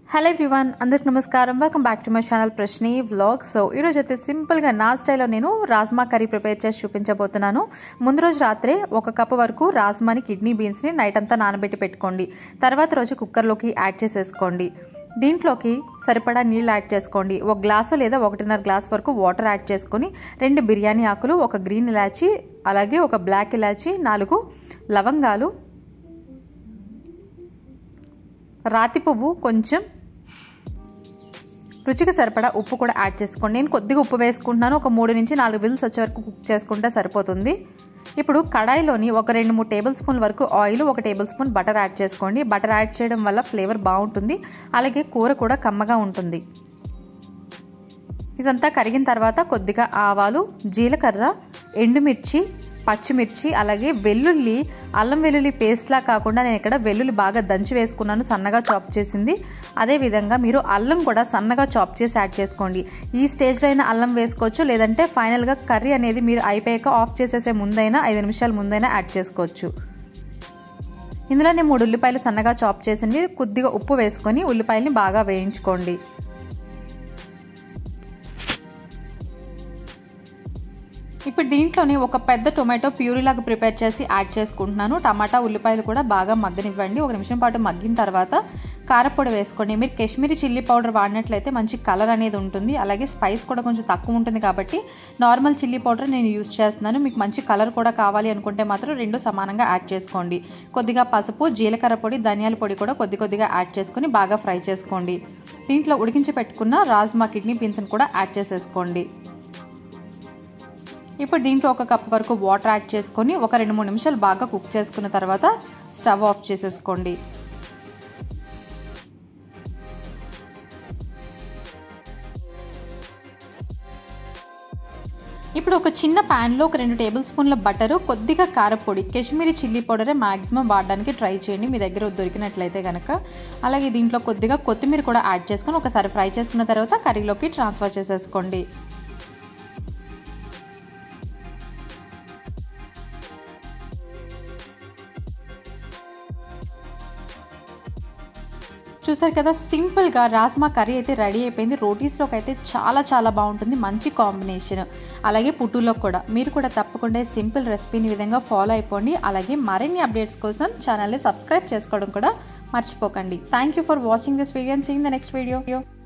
hello everyone అందరికి నమస్కారం welcome back to my channel Prashni vlog so ఈరోజు అయితే సింపుల్గా నా స్టైల్లో నేను రాజ్మా కర్రీ ప్రిపేర్ చేసి చూపించబోతున్నాను ముందు రోజు రాత్రే ఒక కప్పు వరకు రాజ్మాని కిడ్నీ బీన్స్ని నైట్ అంతా నానబెట్టి పెట్టుకోండి తర్వాత రోజు కుక్కర్లోకి యాడ్ చేసేసుకోండి దీంట్లోకి సరిపడా నీళ్ళు యాడ్ చేసుకోండి ఒక గ్లాసు లేదా ఒకటిన్నర గ్లాస్ వరకు వాటర్ యాడ్ చేసుకొని రెండు బిర్యానీ ఆకులు ఒక గ్రీన్ ఇలాచి అలాగే ఒక బ్లాక్ ఇలాచి నాలుగు లవంగాలు రాతి పువ్వు కొంచెం రుచికి సరిపడా ఉప్పు కూడా యాడ్ చేసుకోండి నేను కొద్దిగా ఉప్పు వేసుకుంటున్నాను ఒక మూడు నుంచి నాలుగు విల్స్ వచ్చే వరకు కుక్ చేసుకుంటే సరిపోతుంది ఇప్పుడు కడాయిలోని ఒక రెండు మూడు టేబుల్ స్పూన్ వరకు ఆయిల్ ఒక టేబుల్ స్పూన్ బటర్ యాడ్ చేసుకోండి బటర్ యాడ్ చేయడం వల్ల ఫ్లేవర్ బాగుంటుంది అలాగే కూర కూడా కమ్మగా ఉంటుంది ఇదంతా కరిగిన తర్వాత కొద్దిగా ఆవాలు జీలకర్ర ఎండుమిర్చి పచ్చిమిర్చి అలాగే వెల్లుల్లి అల్లం వెల్లుల్లి పేస్ట్లా కాకుండా నేను ఇక్కడ వెల్లుల్లి బాగా దంచి వేసుకున్నాను సన్నగా చాప్ చేసింది అదేవిధంగా మీరు అల్లం కూడా సన్నగా చాప్ చేసి యాడ్ చేసుకోండి ఈ స్టేజ్లో అయినా అల్లం వేసుకోవచ్చు లేదంటే ఫైనల్గా కర్రీ అనేది మీరు అయిపోయాక ఆఫ్ చేసేసే ముందైనా ఐదు నిమిషాల ముందైనా యాడ్ చేసుకోవచ్చు ఇందులోనే మూడు ఉల్లిపాయలు సన్నగా చాప్ చేసింది కొద్దిగా ఉప్పు వేసుకొని ఉల్లిపాయలని బాగా వేయించుకోండి ఇప్పుడు దీంట్లోనే ఒక పెద్ద టొమాటో ప్యూరీ లాగా ప్రిపేర్ చేసి యాడ్ చేసుకుంటున్నాను టమాటా ఉల్లిపాయలు కూడా బాగా మగ్గనివ్వండి ఒక నిమిషం పాటు మగ్గిన తర్వాత కారపొడి వేసుకోండి మీరు కాశ్మీరీ చిల్లీ పౌడర్ వాడినట్లయితే మంచి కలర్ అనేది ఉంటుంది అలాగే స్పైస్ కూడా కొంచెం తక్కువ ఉంటుంది కాబట్టి నార్మల్ చిల్లీ పౌడర్ నేను యూస్ చేస్తున్నాను మీకు మంచి కలర్ కూడా కావాలి అనుకుంటే మాత్రం రెండు సమానంగా యాడ్ చేసుకోండి కొద్దిగా పసుపు జీలకర్ర పొడి ధనియాల పొడి కూడా కొద్ది కొద్దిగా యాడ్ చేసుకొని బాగా ఫ్రై చేసుకోండి దీంట్లో ఉడికించి పెట్టుకున్న రాజ్మా కిడ్నీ బీన్స్ని కూడా యాడ్ చేసేసుకోండి ఇప్పుడు దీంట్లో ఒక కప్ వరకు వాటర్ యాడ్ చేసుకొని ఒక రెండు మూడు నిమిషాలు బాగా కుక్ చేసుకున్న తర్వాత స్టవ్ ఆఫ్ చేసేసుకోండి ఇప్పుడు ఒక చిన్న ప్యాన్లో ఒక రెండు టేబుల్ స్పూన్ల బటరు కొద్దిగా కారపొడి కాశ్మీరీ చిల్లీ పౌడరే మ్యాక్సిమం వాడడానికి ట్రై చేయండి మీ దగ్గర దొరికినట్లయితే కనుక అలాగే దీంట్లో కొద్దిగా కొత్తిమీర కూడా యాడ్ చేసుకొని ఒకసారి ఫ్రై చేసుకున్న తర్వాత కర్రీలోకి ట్రాన్స్ఫర్ చేసేసుకోండి చూసారు కదా సింపుల్గా రాజ్మా కర్రీ అయితే రెడీ అయిపోయింది రోటీస్లోకి అయితే చాలా చాలా బాగుంటుంది మంచి కాంబినేషన్ అలాగే పుట్టులో కూడా మీరు కూడా తప్పకుండా సింపుల్ రెసిపీని విధంగా ఫాలో అయిపోండి అలాగే మరిన్ని అప్డేట్స్ కోసం ఛానల్ని సబ్స్క్రైబ్ చేసుకోవడం కూడా మర్చిపోకండి thank you for watching this video and seeing the next video